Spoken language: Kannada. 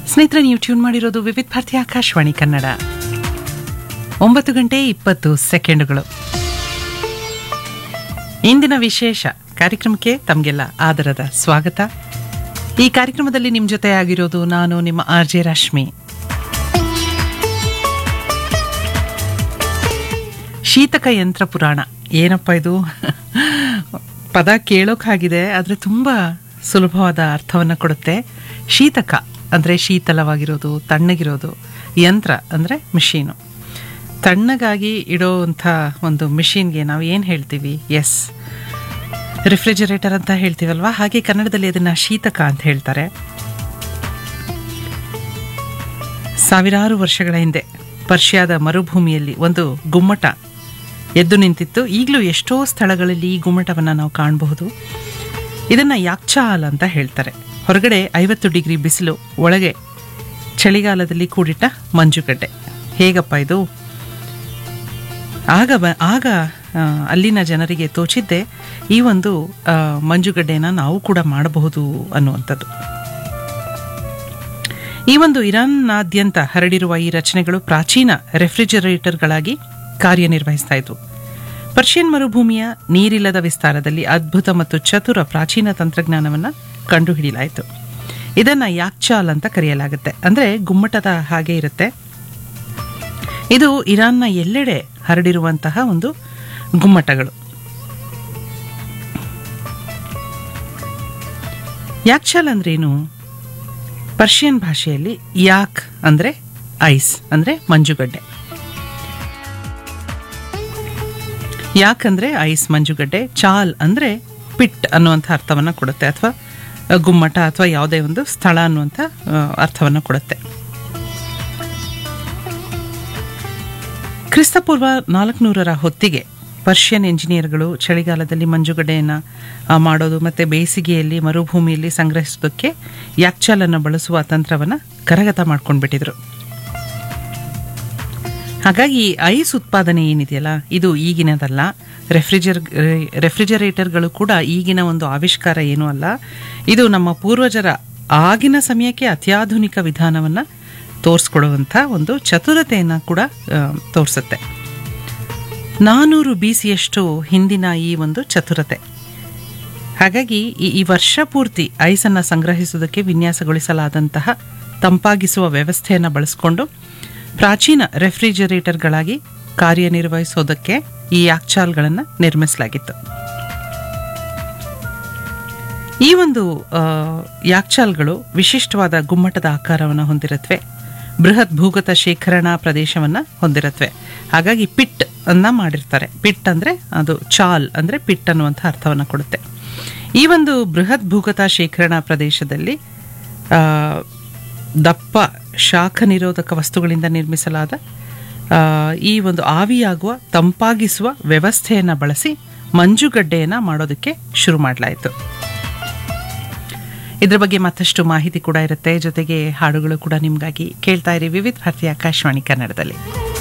ಸ್ನೇಹಿತರೆ ನೀವು ಟ್ಯೂನ್ ಮಾಡಿರೋದು ವಿವಿಧ ಭಾರತಿ ಆಕಾಶವಾಣಿ ಕನ್ನಡ ಒಂಬತ್ತು ಗಂಟೆ ಇಪ್ಪತ್ತು ಸೆಕೆಂಡುಗಳು ಇಂದಿನ ವಿಶೇಷ ಕಾರ್ಯಕ್ರಮಕ್ಕೆ ತಮಗೆಲ್ಲ ಆದರದ ಸ್ವಾಗತ ಈ ಕಾರ್ಯಕ್ರಮದಲ್ಲಿ ನಿಮ್ಮ ಜೊತೆ ಆಗಿರೋದು ನಾನು ನಿಮ್ಮ ಆರ್ ಜೆ ರಶ್ಮಿ ಶೀತಕ ಯಂತ್ರ ಪುರಾಣ ಏನಪ್ಪ ಇದು ಪದ ಕೇಳೋಕ್ಕಾಗಿದೆ ಆದರೆ ತುಂಬ ಸುಲಭವಾದ ಅರ್ಥವನ್ನು ಕೊಡುತ್ತೆ ಶೀತಕ ಅಂದರೆ ಶೀತಲವಾಗಿರೋದು ತಣ್ಣಗಿರೋದು ಯಂತ್ರ ಅಂದರೆ ಮಿಷೀನು ತಣ್ಣಗಾಗಿ ಇಡೋವಂಥ ಒಂದು ಮಿಷಿನ್ಗೆ ನಾವು ಏನು ಹೇಳ್ತೀವಿ ಎಸ್ ರಿಫ್ರಿಜರೇಟರ್ ಅಂತ ಹೇಳ್ತೀವಲ್ವಾ ಹಾಗೆ ಕನ್ನಡದಲ್ಲಿ ಅದನ್ನು ಶೀತಕ ಅಂತ ಹೇಳ್ತಾರೆ ಸಾವಿರಾರು ವರ್ಷಗಳ ಹಿಂದೆ ಪರ್ಷಿಯಾದ ಮರುಭೂಮಿಯಲ್ಲಿ ಒಂದು ಗುಮ್ಮಟ ಎದ್ದು ನಿಂತಿತ್ತು ಈಗಲೂ ಎಷ್ಟೋ ಸ್ಥಳಗಳಲ್ಲಿ ಈ ಗುಮ್ಮಟವನ್ನು ನಾವು ಕಾಣಬಹುದು ಇದನ್ನು ಯಾಕ್ಚಾಲ್ ಅಂತ ಹೇಳ್ತಾರೆ ಹೊರಗಡೆ ಐವತ್ತು ಡಿಗ್ರಿ ಬಿಸಿಲು ಒಳಗೆ ಚಳಿಗಾಲದಲ್ಲಿ ಕೂಡಿಟ್ಟ ಮಂಜುಗಡ್ಡೆ ಹೇಗಪ್ಪ ಇದು ಆಗ ಬ ಆಗ ಆ, ಅಲ್ಲಿನ ಜನರಿಗೆ ತೋಚಿದ್ದೆ ಈ ಒಂದು ಆ, ಮಂಜುಗಡ್ಡೆನ ನಾವು ಕೂಡ ಮಾಡಬಹುದು ಅನ್ನುವಂಥದ್ದು ಈ ಒಂದು ಇರಾನ್ನಾದ್ಯಂತ ಹರಡಿರುವ ಈ ರಚನೆಗಳು ಪ್ರಾಚೀನ ರೆಫ್ರಿಜರೇಟರ್ಗಳಾಗಿ ಕಾರ್ಯನಿರ್ವಹಿಸ್ತಾ ಇದ್ವು ಪರ್ಷಿಯನ್ ಮರುಭೂಮಿಯ ನೀರಿಲ್ಲದ ವಿಸ್ತಾರದಲ್ಲಿ ಅದ್ಭುತ ಮತ್ತು ಚತುರ ಪ್ರಾಚೀನ ತಂತ್ರಜ್ಞಾನವನ್ನು ಕಂಡುಹಿಡಿಯಲಾಯಿತು ಇದನ್ನ ಯಾಕ್ಚಾಲ್ ಅಂತ ಕರೆಯಲಾಗುತ್ತೆ ಅಂದ್ರೆ ಗುಮ್ಮಟದ ಹಾಗೆ ಇರುತ್ತೆ ಇದು ಇರಾನ್ನ ಎಲ್ಲೆಡೆ ಹರಡಿರುವಂತಹ ಒಂದು ಗುಮ್ಮಟಗಳು ಯಾಕ್ಚಾಲ್ ಅಂದ್ರೇನು ಪರ್ಷಿಯನ್ ಭಾಷೆಯಲ್ಲಿ ಯಾಕ್ ಅಂದ್ರೆ ಐಸ್ ಅಂದ್ರೆ ಮಂಜುಗಡ್ಡೆ ಯಾಕಂದ್ರೆ ಐಸ್ ಮಂಜುಗಡ್ಡೆ ಚಾಲ್ ಅಂದ್ರೆ ಪಿಟ್ ಅನ್ನುವಂಥ ಅರ್ಥವನ್ನು ಕೊಡುತ್ತೆ ಅಥವಾ ಗುಮ್ಮಟ ಅಥವಾ ಯಾವುದೇ ಒಂದು ಸ್ಥಳ ಅನ್ನುವಂಥ ಆ, ಅರ್ಥವನ್ನು ಕೊಡುತ್ತೆ ಕ್ರಿಸ್ತಪೂರ್ವ ನಾಲ್ಕುನೂರರ ಹೊತ್ತಿಗೆ ಪರ್ಷಿಯನ್ ಎಂಜಿನಿಯರ್ಗಳು ಚಳಿಗಾಲದಲ್ಲಿ ಮಂಜುಗಡ್ಡೆಯನ್ನು ಆ, ಮಾಡೋದು ಮತ್ತು ಬೇಸಿಗೆಯಲ್ಲಿ ಮರುಭೂಮಿಯಲ್ಲಿ ಸಂಗ್ರಹಿಸೋದಕ್ಕೆ ಯಾಕ್ಚಾಲನ್ನು ಬಳಸುವ ತಂತ್ರವನ್ನು ಕರಗತ ಮಾಡ್ಕೊಂಡ್ಬಿಟ್ಟಿದ್ರು ಹಾಗಾಗಿ ಐಸ್ ಉತ್ಪಾದನೆ ಏನಿದೆಯಲ್ಲ ಇದು ಈಗಿನದಲ್ಲ ರೆಫ್ರಿಜರ್ ರೆಫ್ರಿಜರೇಟರ್ಗಳು ಕೂಡ ಈಗಿನ ಒಂದು ಆವಿಷ್ಕಾರ ಏನೂ ಅಲ್ಲ ಇದು ನಮ್ಮ ಪೂರ್ವಜರ ಆಗಿನ ಸಮಯಕ್ಕೆ ಅತ್ಯಾಧುನಿಕ ವಿಧಾನವನ್ನು ತೋರಿಸ್ಕೊಡುವಂಥ ಒಂದು ಚತುರತೆಯನ್ನು ಕೂಡ ತೋರಿಸುತ್ತೆ ನಾನೂರು ಬಿ ಸಿಯಷ್ಟು ಹಿಂದಿನ ಈ ಒಂದು ಚತುರತೆ ಹಾಗಾಗಿ ಈ ಈ ವರ್ಷ ಪೂರ್ತಿ ಐಸನ್ನು ಸಂಗ್ರಹಿಸುವುದಕ್ಕೆ ವಿನ್ಯಾಸಗೊಳಿಸಲಾದಂತಹ ತಂಪಾಗಿಸುವ ವ್ಯವಸ್ಥೆಯನ್ನು ಬಳಸಿಕೊಂಡು ಪ್ರಾಚೀನ ರೆಫ್ರಿಜರೇಟರ್ಗಳಾಗಿ ಕಾರ್ಯನಿರ್ವಹಿಸೋದಕ್ಕೆ ಈ ಯಾಕ್ಚಾಲ್ಗಳನ್ನು ನಿರ್ಮಿಸಲಾಗಿತ್ತು ಈ ಒಂದು ಆ, ಯಾಕ್ಚಾಲ್ಗಳು ವಿಶಿಷ್ಟವಾದ ಗುಮ್ಮಟದ ಆಕಾರವನ್ನು ಹೊಂದಿರುತ್ತವೆ ಬೃಹತ್ ಭೂಗತ ಶೇಖರಣಾ ಪ್ರದೇಶವನ್ನು ಹೊಂದಿರುತ್ತವೆ ಹಾಗಾಗಿ ಪಿಟ್ ಅನ್ನ ಮಾಡಿರ್ತಾರೆ ಪಿಟ್ ಅಂದರೆ ಅದು ಚಾಲ್ ಅಂದರೆ ಪಿಟ್ ಅನ್ನುವಂಥ ಅರ್ಥವನ್ನು ಕೊಡುತ್ತೆ ಈ ಒಂದು ಬೃಹತ್ ಭೂಗತ ಶೇಖರಣಾ ಪ್ರದೇಶದಲ್ಲಿ ಆ, ದಪ್ಪ ಶಾಖ ನಿರೋಧಕ ವಸ್ತುಗಳಿಂದ ನಿರ್ಮಿಸಲಾದ ಆ, ಈ ಒಂದು ಆವಿಯಾಗುವ ತಂಪಾಗಿಸುವ ವ್ಯವಸ್ಥೆಯನ್ನು ಬಳಸಿ ಮಂಜುಗಡ್ಡೆಯನ್ನು ಮಾಡೋದಕ್ಕೆ ಶುರು ಮಾಡಲಾಯಿತು ಇದ್ರ ಬಗ್ಗೆ ಮತ್ತಷ್ಟು ಮಾಹಿತಿ ಕೂಡ ಇರುತ್ತೆ ಜೊತೆಗೆ ಹಾಡುಗಳು ಕೂಡ ನಿಮಗಾಗಿ ಕೇಳ್ತಾ ಇರಿ ವಿವಿಧ ಭಾರತೀಯ ಆಕಾಶವಾಣಿ ಕನ್ನಡದಲ್ಲಿ